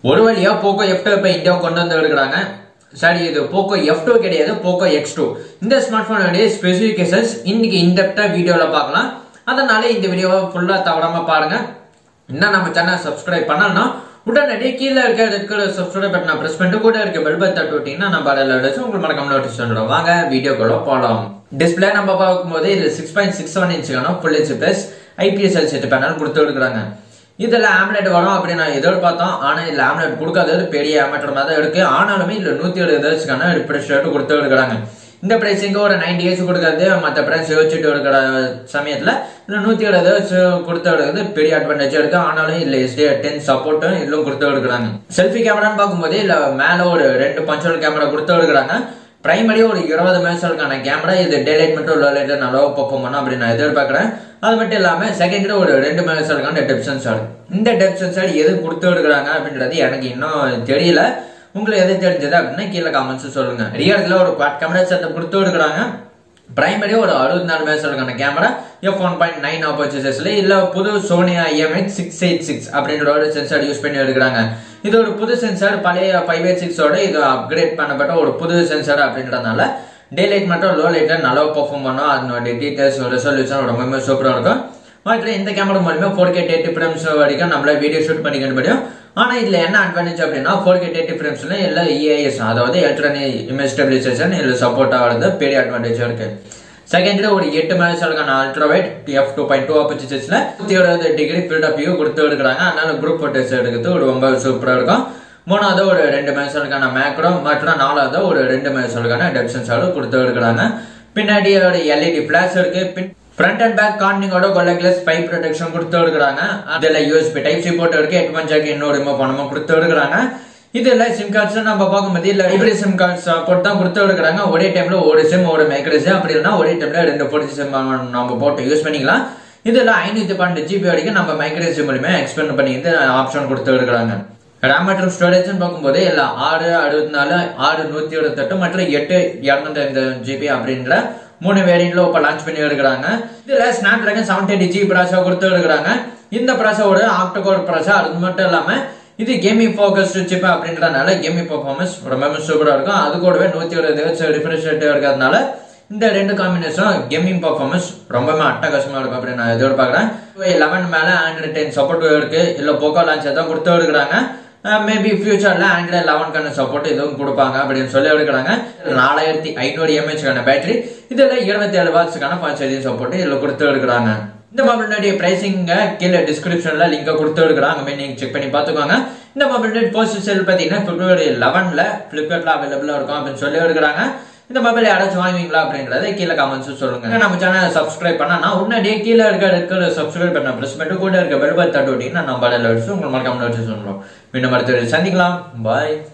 ஒரு வழியா Poco F two இப்போ இந்தியா கொண்டு வந்து எடுக்கிறாங்க சரி இது போக்கோ எஃப் டூ கிடையாது போக்கோ எக்ஸ் டூ இந்த ஸ்மார்ட் போனுடைய ஸ்பெசிஃபிகேஷன்ஸ் இன்னைக்கு இன்டெப்டா வீடியோல பார்க்கலாம் அதனால இந்த வீடியோவை ஃபுல்லா தவறாம பாருங்க இன்னும் நம்ம சேனல் சப்ஸ்கிரைப் பண்ணலன்னா உடனடியே கீழே இருக்க இருக்கிற சப்ஸ்கிரைப் பட்டனை பிரஸ் பண்ணிட்டு கூட இருக்க பெல் பட்டன் தட்டு விட்டீங்கன்னா நம்ம அதில் அடிச்சு உங்களுக்கு மறக்காம நோட்டீஸ் வந்துடும் வாங்க வீடியோக்குள்ள போகலாம் டிஸ்பிளே நம்ம பார்க்கும்போது இது சிக்ஸ் பாயிண்ட் சிக்ஸ் செவன் இன்ச்சுக்கான full H plus IPS LCD panel கொடுத்து எடுக்கிறாங்க இதுல ஆம்லெட் வரும் அப்படின்னு நான் எதிர்பார்த்தோம் ஆனா இதுல ஆம்லெட் கொடுக்காதது பெரிய ஆமேட்டர் மாதிரி தான் இருக்கு ஆனாலுமே இதுல நூத்தி எழுபது ஹெச்க்கான ரிப்ரெஷ் ரேட் கொடுத்து எடுக்கிறாங்க இந்த பிரைஸிங்க ஒரு நைன்டி ஹெச் கொடுக்கறது மற்ற பிரைஸ் வச்சுட்டு எடுக்கிற சமயத்துல இதுல நூத்தி எழுபது ஹெச் கொடுத்து எடுக்கிறது பெரிய அட்வான்டேஜ் இருக்கு ஆனாலும் இல்ல எஸ்டி டென் சப்போர்ட்டும் இதுலும் கொடுத்து எடுக்கிறாங்க செல்ஃபி கேமரான்னு பார்க்கும்போது இல்ல மேல ஒரு ரெண்டு பஞ்சோல் கேமரா கொடுத்து எடுக்கிறாங்க பிரைமரி ஒரு இருபது மெகாபிக்சலுக்கான கேமரா இது டேலைட் மட்டும் லோ லைட் நல்லா பர்ஃபார்ம் பண்ணும் அப்படின்னு நான் எதிர்பார்க்குறேன் அது மட்டும் இல்லாம செகண்டரி ஒரு ரெண்டு மெகாபிக்சலுக்கான டெப் சென்சார் இந்த டெப் சென்சார் எது கொடுத்து எடுக்கிறாங்க அப்படின்றது எனக்கு இன்னும் தெரியல உங்களுக்கு எது தெரிஞ்சது அப்படின்னா கீழே காமெண்ட்ஸ் சொல்லுங்க ரியர்ல ஒரு குவாட் கேமரா செட்டப் கொடுத்து எடுக்கிறாங்க பிரைமரி ஒரு அறுபத்தி நாலு மெகாபிக்சலுக்கான camera F one point nine ஆப்பர்ச்சர்ஸ்ல இல்ல புது Sony IMX six eight six அப்படின்ற ஒரு சென்சார் யூஸ் பண்ணி எடுக்கிறாங்க இது ஒரு புது சென்சார் பழைய ஃபைவ் எயிட் சிக்ஸோட இது அப்கிரேட் பண்ணப்பட்ட ஒரு புது சென்சார் அப்படின்றதுனால டே லைட் மட்டும் லோ லைட்ல நல்லா பெர்ஃபார்ம் பண்ணும் அதனுடைய டீடைல்ஸ் ரெசல்யூஷன் ரொம்பவே சூப்பராக இருக்கும் மற்றும் இந்த கேமரா மூலமே ஃபோர் கே டேட்டி ஃப்ரேம்ஸ் வரைக்கும் நம்மள வீடியோ ஷூட் பண்ணிக்க முடியும் ஆனா இதுல என்ன அட்வான்டேஜ் அப்படின்னா ஃபோர் கே டேட்டி ஃப்ரேம்ஸ்ல இல்ல இஐஎஸ் அதாவது எலக்ட்ரானிக் இமேஜ் ஸ்டெபிலைசேஷன் இதுல சப்போர்ட் ஆகிறது பெரிய அட்வான்டேஜா இருக்கு செகண்ட்ல ஒரு எட்டு மெகாபிக்சலுக்கான ultrawide F two point two ஆப்பர்ச்சுல நூத்தி இருபது டிகிரி ஃபீல்ட் ஆஃப் வியூ கொடுத்து எடுக்கிறாங்க அதனால குரூப் ஃபோட்டோஸ் எடுக்கிறது ஒரு ரொம்ப சூப்பரா இருக்கும் மூணாவது ஒரு ரெண்டு மெகாபிக்சலுக்கான மேக்ரோ மற்றும் நாலாவது ஒரு ரெண்டு மெகாபிக்சலுக்கான டெப் சென்சாரும் கொடுத்து எடுக்கிறாங்க பின்னாடி ஒரு எல்இடி பிளாஷ் இருக்கு பின் ஃப்ரண்ட் அண்ட் பேக் கார்னிங்கோட கொல்ல கிளாஸ் பைப் ப்ரொடெக்ஷன் கொடுத்து எடுக்கிறாங்க அதுல யூஎஸ்பி டைப் சி போட்டு இருக்கு எட்டு பஞ்சாக்கு இன்னொரு ரிமூவ் பண்ணாம கொடுத்து எடுக்கிறாங்க இதுல சிம் கார்ட்ஸ் நம்ம பார்க்கும்போது இல்ல ஹைபிரிட் சிம் கார்ட்ஸ் போட்டு தான் கொடுத்து எடுக்கிறாங்க ஒரே டைம்ல ஒரு சிம் ஒரு மைக்ரோ சிம் அப்படி இல்லைன்னா ஒரே டைம்ல ரெண்டு ஃபோர் சிம் நம்ம போட்டு யூஸ் பண்ணிக்கலாம் இதுல ஐநூத்தி பன்னெண்டு ஜிபி வரைக்கும் நம்ம மைக்ரோ சிம் மூலியமா எக்ஸ்பெண்ட் பண்ணி இந்த ஆப்ஷன் கொடுத்து எடுக்கிறாங்க ரேம் மற்றும் ஸ்டோரேஜ் பார்க்கும்போது இல்ல ஆறு அறுபத்தி நாலு ஆறு நூத்தி எழுபத்தெட்டு மற்றும் எட்டு இரநூத்தி ஐம்பது ஜிபி அப்படின்ற மூணு வேரியன்ட்ல இப்ப லான்ச் பண்ணி எடுக்கிறாங்க இதுல Snapdragon seven thirty G processor கொடுத்து எடுக்கிறாங்க இந்த ப்ராசோட ஆக்டோகோர் ப்ராசா அது மட்டும் இல்லாம இது கேமிங் ஃபோக்கஸ்டு சிப் அப்படின்றதுனால கேமிங் பர்ஃபார்மன்ஸ் ரொம்ப சூப்பரா இருக்கும் அது கூடவே நூத்தி இருபது ரிஃப்ரெஷ் ரேட் இருக்கிறதுனால இந்த ரெண்டு காம்பினேஷன் கேமிங் பர்ஃபார்மன்ஸ் ரொம்பவே அட்டகாசமா இருக்கும் அப்படின்னு நான் எதிர்பார்க்கிறேன் லெவன் மேல ஆண்ட்ராய்ட் டென் சப்போர்ட் இருக்கு இல்ல போக்கோ லான்ச் தான் கொடுத்து எடுக்கிறாங்க மேபி ஃபியூச்சர்ல ஆண்ட்ராய்ட் லெவன்கான சப்போர்ட் இதுவும் கொடுப்பாங்க அப்படின்னு சொல்லி எடுக்கிறாங்க நாலாயிரத்தி ஐநூறு எம்ஏஹெச்க்கான பேட்டரி இதுல இருபத்தி ஏழு வாட்ஸ்க்கான ஃபாஸ்ட் சார்ஜிங் சப்போர்ட் இதுல கொடுத்து எடுக்கிறாங்க இந்த மொபைலுடைய பிரைசிங்க கீழே டிஸ்கிரிப்ஷன்ல லிங்க கொடுத்து எடுக்கிறாங்க அங்கே நீங்க செக் பண்ணி பார்த்துக்கோங்க இந்த மொபைல் போஸ்ட் செல் பார்த்தீங்கன்னா பிப்ரவரி லெவன்ல பிளிப்கார்ட்ல அவைலபிளா இருக்கும் அப்படின்னு சொல்லி எடுக்கிறாங்க இந்த மொபைல் யாராச்சும் வாங்குவீங்களா அப்படின்றத கீழே கமெண்ட்ஸ் சொல்லுங்க நம்ம சேனல் சப்ஸ்கிரைப் பண்ணா உடனடியே கீழே இருக்க இருக்கிற சப்ஸ்கிரைப் பண்ண பிரஸ் பண்ணிட்டு கூட இருக்க பெல் பட்டன் தட்டு விட்டீங்கன்னா நம்ம அடிச்சு உங்களுக்கு மறக்காம வச்சு சொல்லுவோம் மீண்டும் அடுத்த சந்திக்கலாம் பாய்